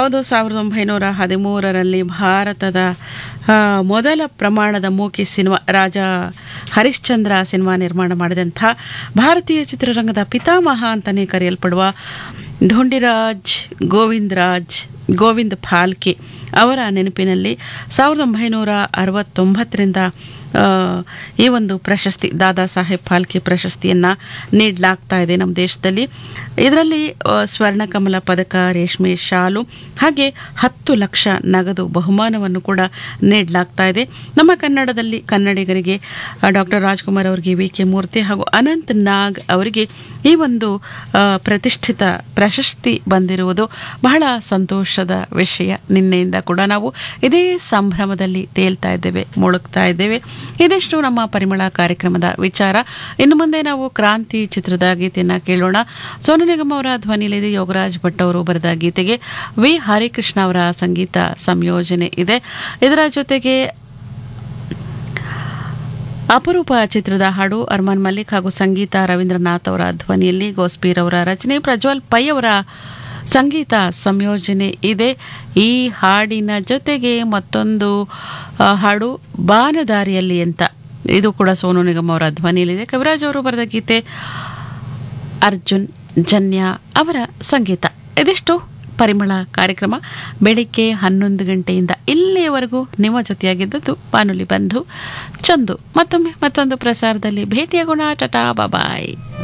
ಹೌದು ಸಾವಿರದ ಒಂಬೈನೂರ ಹದಿಮೂರರಲ್ಲಿ ಭಾರತದ ಆ, ಮೊದಲ ಪ್ರಮಾಣದ ಮೂಕಿ ಸಿನಿಮಾ ರಾಜ ಹರಿಶ್ಚಂದ್ರ ಸಿನಿಮಾ ನಿರ್ಮಾಣ ಮಾಡಿದಂಥ ಭಾರತೀಯ ಚಿತ್ರರಂಗದ ಪಿತಾಮಹ ಅಂತಲೇ ಕರೆಯಲ್ಪಡುವ ಢೊಂಡಿರಾಜ್ ಗೋವಿಂದರಾಜ್ ಗೋವಿಂದ್ ಫಾಲ್ಕೆ ಅವರ ನೆನಪಿನಲ್ಲಿ ಸಾವಿರದ ಒಂಬೈನೂರ ಅರವತ್ತೊಂಬತ್ತರಿಂದ ಆ, ಈ ಒಂದು ಪ್ರಶಸ್ತಿ ದಾದಾ ಸಾಹೇಬ್ ಫಾಲ್ಕೆ ಪ್ರಶಸ್ತಿಯನ್ನು ನೀಡಲಾಗ್ತಾ ಇದೆ ನಮ್ಮ ದೇಶದಲ್ಲಿ ಇದರಲ್ಲಿ ಆ, ಸ್ವರ್ಣಕಮಲ ಪದಕ ರೇಷ್ಮೆ ಶಾಲು ಹಾಗೆ ಹತ್ತು ಲಕ್ಷ ನಗದು ಬಹುಮಾನವನ್ನು ಕೂಡ ನೀಡಲಾಗ್ತಾ ಇದೆ ನಮ್ಮ ಕನ್ನಡದಲ್ಲಿ ಕನ್ನಡಿಗರಿಗೆ ಡಾಕ್ಟರ್ ರಾಜ್ಕುಮಾರ್ ಅವರಿಗೆ ವಿ ಕೆ ಮೂರ್ತಿ ಹಾಗೂ ಅನಂತ್ ನಾಗ್ ಅವರಿಗೆ ಈ ಒಂದು ಆ, ಪ್ರತಿಷ್ಠಿತ ಪ್ರಶಸ್ತಿ ಬಂದಿರುವುದು ಬಹಳ ಸಂತೋಷದ ವಿಷಯ ನಿನ್ನೆಯಿಂದ ಕೂಡ ನಾವು ಇದೇ ಸಂಭ್ರಮದಲ್ಲಿ ತೇಲ್ತಾ ಇದ್ದೇವೆ ಮುಳುಗ್ತಾ ಇದ್ದೇವೆ ಇದಿಷ್ಟು ನಮ್ಮ ಪರಿಮಳ ಕಾರ್ಯಕ್ರಮದ ವಿಚಾರ ಇನ್ನು ಮುಂದೆ ನಾವು ಕ್ರಾಂತಿ ಚಿತ್ರದ ಗೀತೆಯನ್ನು ಕೇಳೋಣ ಸೋನು ನಿಗಮ್ ಅವರ ಧ್ವನಿಯಲ್ಲಿದೆ ಯೋಗರಾಜ್ ಭಟ್ ಅವರು ಬರೆದ ಗೀತೆಗೆ ವಿ ಹರಿಕೃಷ್ಣ ಅವರ ಸಂಗೀತ ಸಂಯೋಜನೆ ಇದೆ ಇದರ ಜೊತೆಗೆ ಅಪರೂಪ ಚಿತ್ರದ ಹಾಡು ಅರ್ಮಾನ್ ಮಲ್ಲಿಕ್ ಹಾಗೂ ಸಂಗೀತ ರವೀಂದ್ರನಾಥ್ ಅವರ ಧ್ವನಿಯಲ್ಲಿ ಗೋಸ್ಪೀರ್ ಅವರ ರಚನೆ ಪ್ರಜ್ವಲ್ ಪೈ ಅವರ ಸಂಗೀತ ಸಂಯೋಜನೆ ಇದೆ ಈ ಹಾಡಿನ ಜೊತೆಗೆ ಮತ್ತೊಂದು ಆ, ಹಾಡು ಬಾನದಾರಿಯಲ್ಲಿ ಅಂತ ಇದು ಕೂಡ ಸೋನು ನಿಗಮ್ ಅವರ ಧ್ವನಿಯಲ್ಲಿದೆ ಕವಿರಾಜ್ ಅವರು ಬರೆದ ಗೀತೆ ಅರ್ಜುನ್ ಜನ್ಯ ಅವರ ಸಂಗೀತ ಇದಿಷ್ಟು ಪರಿಮಳ ಕಾರ್ಯಕ್ರಮ ಬೆಳಿಗ್ಗೆ ಹನ್ನೊಂದು ಗಂಟೆಯಿಂದ ಇಲ್ಲಿಯವರೆಗೂ ನಿಮ್ಮ ಜೊತೆಯಾಗಿದ್ದದ್ದು ಬಾನುಲಿ ಬಂಧು ಚಂದು ಮತ್ತೊಮ್ಮೆ ಮತ್ತೊಂದು ಪ್ರಸಾರದಲ್ಲಿ ಭೇಟಿಯಾಗೋಣ ಟಟಾ ಬಾಯ್